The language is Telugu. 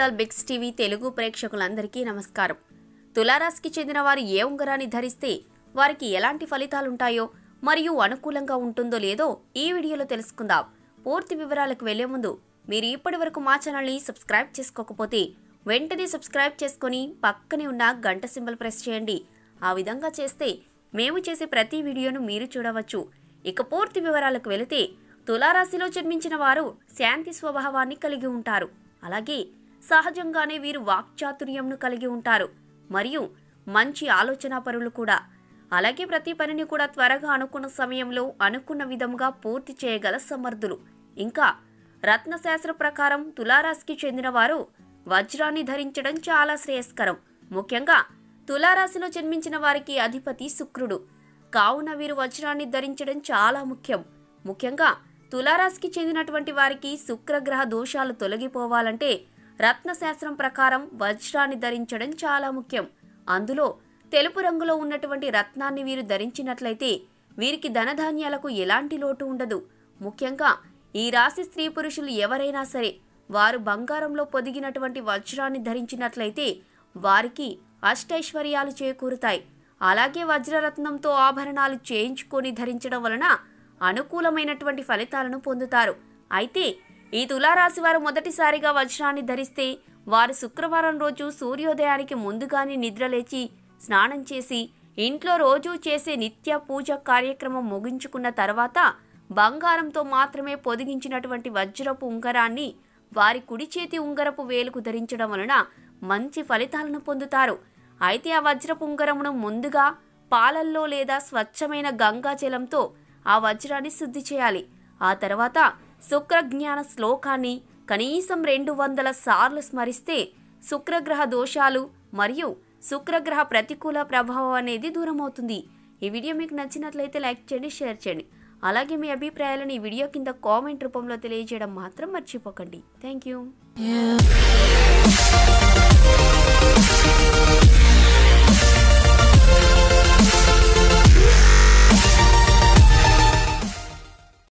డిజిటల్ బిగ్స్ టీవీ తెలుగు ప్రేక్షకులందరికీ నమస్కారం తులారాశికి చెందిన వారు ఏ ఉంగరాన్ని ధరిస్తే వారికి ఎలాంటి ఫలితాలుంటాయో మరియు అనుకూలంగా ఉంటుందో లేదో ఈ వీడియోలో తెలుసుకుందాం పూర్తి వివరాలకు వెళ్లే ముందు మీరు ఇప్పటి వరకు మా ఛానల్ని సబ్స్క్రైబ్ చేసుకోకపోతే వెంటనే సబ్స్క్రైబ్ చేసుకొని పక్కనే ఉన్న గంట సింబల్ ప్రెస్ చేయండి ఆ విధంగా చేస్తే మేము చేసే ప్రతి వీడియోను మీరు చూడవచ్చు ఇక పూర్తి వివరాలకు వెళితే తులారాశిలో జన్మించిన వారు శాంతి స్వభావాన్ని కలిగి ఉంటారు అలాగే సహజంగానే వీరు వాక్చాతుర్యంను కలిగి ఉంటారు మరియు మంచి ఆలోచన పరులు కూడా అలాగే ప్రతి పనిని కూడా త్వరగా అనుకున్న సమయంలో అనుకున్న విధంగా పూర్తి చేయగల సమర్థులు ఇంకా రత్నశాస్త్ర ప్రకారం తులారాశికి చెందిన వారు వజ్రాన్ని ధరించడం చాలా శ్రేయస్కరం ముఖ్యంగా తులారాశిలో జన్మించిన వారికి అధిపతి శుక్రుడు కావున వీరు వజ్రాన్ని ధరించడం చాలా ముఖ్యం ముఖ్యంగా తులారాశికి చెందినటువంటి వారికి శుక్రగ్రహ దోషాలు తొలగిపోవాలంటే రత్నశాస్త్రం ప్రకారం వజ్రాన్ని ధరించడం చాలా ముఖ్యం అందులో తెలుపు రంగులో ఉన్నటువంటి రత్నాన్ని వీరు ధరించినట్లయితే వీరికి ధనధాన్యాలకు ఎలాంటి లోటు ఉండదు ముఖ్యంగా ఈ రాశి స్త్రీ పురుషులు ఎవరైనా సరే వారు బంగారంలో పొదిగినటువంటి వజ్రాన్ని ధరించినట్లయితే వారికి అష్టైశ్వర్యాలు చేకూరుతాయి అలాగే వజ్రరత్నంతో ఆభరణాలు చేయించుకొని ధరించడం వలన అనుకూలమైనటువంటి ఫలితాలను పొందుతారు అయితే ఈ తులారాశి వారు మొదటిసారిగా వజ్రాన్ని ధరిస్తే వారు శుక్రవారం రోజు సూర్యోదయానికి ముందుగానే నిద్రలేచి స్నానం చేసి ఇంట్లో రోజూ చేసే నిత్య పూజ కార్యక్రమం ముగించుకున్న తర్వాత బంగారంతో మాత్రమే పొదిగించినటువంటి వజ్రపు ఉంగరాన్ని వారి కుడి చేతి ఉంగరపు వేలుకు ధరించడం వలన మంచి ఫలితాలను పొందుతారు అయితే ఆ వజ్రపు ఉంగరమును ముందుగా పాలల్లో లేదా స్వచ్ఛమైన గంగా జలంతో ఆ వజ్రాన్ని శుద్ధి చేయాలి ఆ తర్వాత శుక్రజ్ఞాన శ్లోకాన్ని కనీసం రెండు వందల సార్లు స్మరిస్తే శుక్రగ్రహ దోషాలు మరియు శుక్రగ్రహ ప్రతికూల ప్రభావం అనేది దూరమవుతుంది ఈ వీడియో మీకు నచ్చినట్లయితే లైక్ చేయండి షేర్ చేయండి అలాగే మీ అభిప్రాయాలను ఈ వీడియో కింద కామెంట్ రూపంలో తెలియజేయడం మాత్రం మర్చిపోకండి థ్యాంక్ యూ